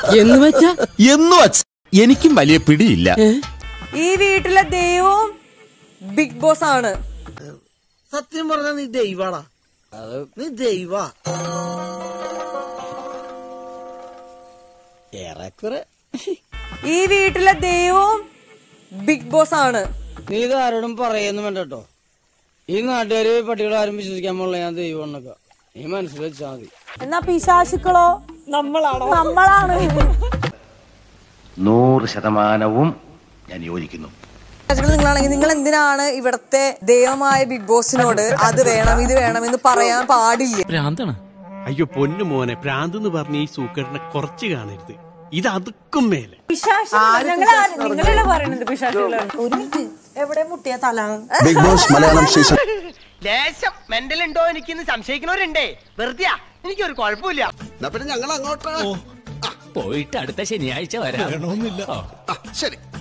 എന്ന് വെച്ചാ എന്നു വച്ച് എനിക്കും വലിയ പിടിയില്ല ഈ വീട്ടിലെ ദൈവവും ബിഗ് ബോസ് ആണ് സത്യം പറഞ്ഞ നീ ദൈവാടാ നീ ദൈവാ ഏറെക്കുറെ ഈ വീട്ടിലെ ദൈവവും ബിഗ് ബോസ് ആണ് നീ ഇത് ആരോടും പറയുന്നു വേണ്ട കേട്ടോ ഈ നാട്ടുകാര് പട്ടികളെ ആരും വിശ്വസിക്കാൻ പോലുള്ള ഞാൻ ദൈവം എന്നൊക്കെ നീ മനസ്സിൽ വെച്ചാ മതി എന്നാ പിശാശുക്കളോ നമ്മളാണോ നമ്മളാണ് നൂറ് ശതമാനവും ഞാൻ യോജിക്കുന്നു പിശാചുക്കൾ നിങ്ങളാണെങ്കിൽ നിങ്ങൾ എന്തിനാണ് ഇവിടത്തെ ദൈവമായ ബിഗ് ബോസിനോട് അത് വേണം ഇത് വേണം എന്ന് പറയാൻ പാടില്ല ഭ്രാന്താണ് അയ്യോ പൊന്നു മോനെ ഭ്രാന്ത് എന്ന് പറഞ്ഞ ഈ സൂക്കറിനെ കുറച്ച് കാണരുത് ഇത് അതുക്കും മേലെ എവിടെ മുട്ടിയ തല ബിഗ് ബോസ് മലയാളം സീസൺ ലേശം മെന്റൽ ഉണ്ടോ എനിക്കിന്ന് സംശയിക്കുന്നവരുണ്ടേ വെറുതെ എനിക്കൊരു കുഴപ്പമില്ല പിന്നെ ഞങ്ങൾ അങ്ങോട്ടാ പോയിട്ട് അടുത്ത ശനിയാഴ്ച വരാം ശരി